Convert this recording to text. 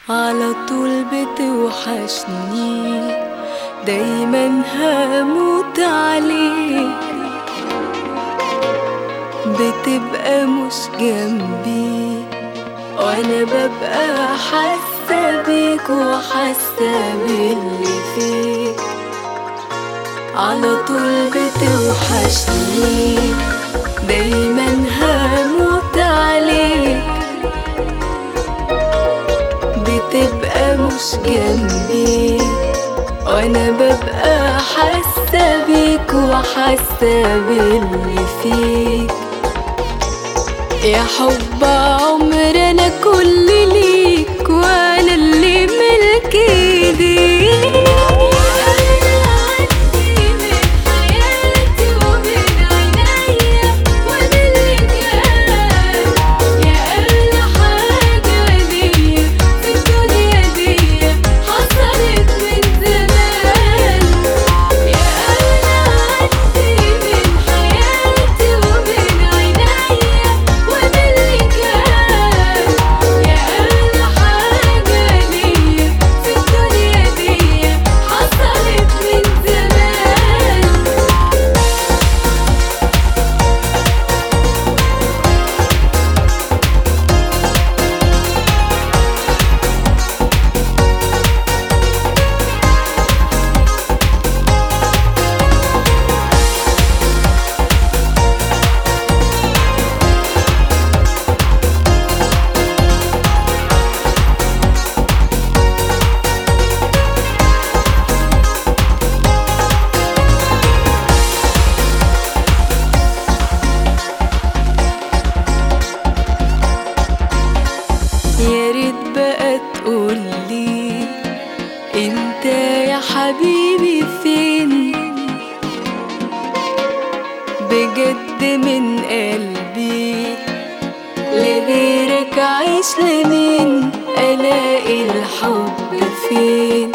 على طول بتوحشني دايما هموت عليك بتبقى مش جنبي وانا ببقى حاسه بيك وحاسه باللي فيك على طول بتوحشني دايما هموت عليك بتبقى مش جنبي وانا ببقى حاسه بيك وحاسه باللي فيك يا حب عمر انا كل ليك وانا اللي ملك ايديك يا ريت بقى تقولي انت يا حبيبي فين بجد من قلبي لغيرك عايش لمين الاقي الحب فين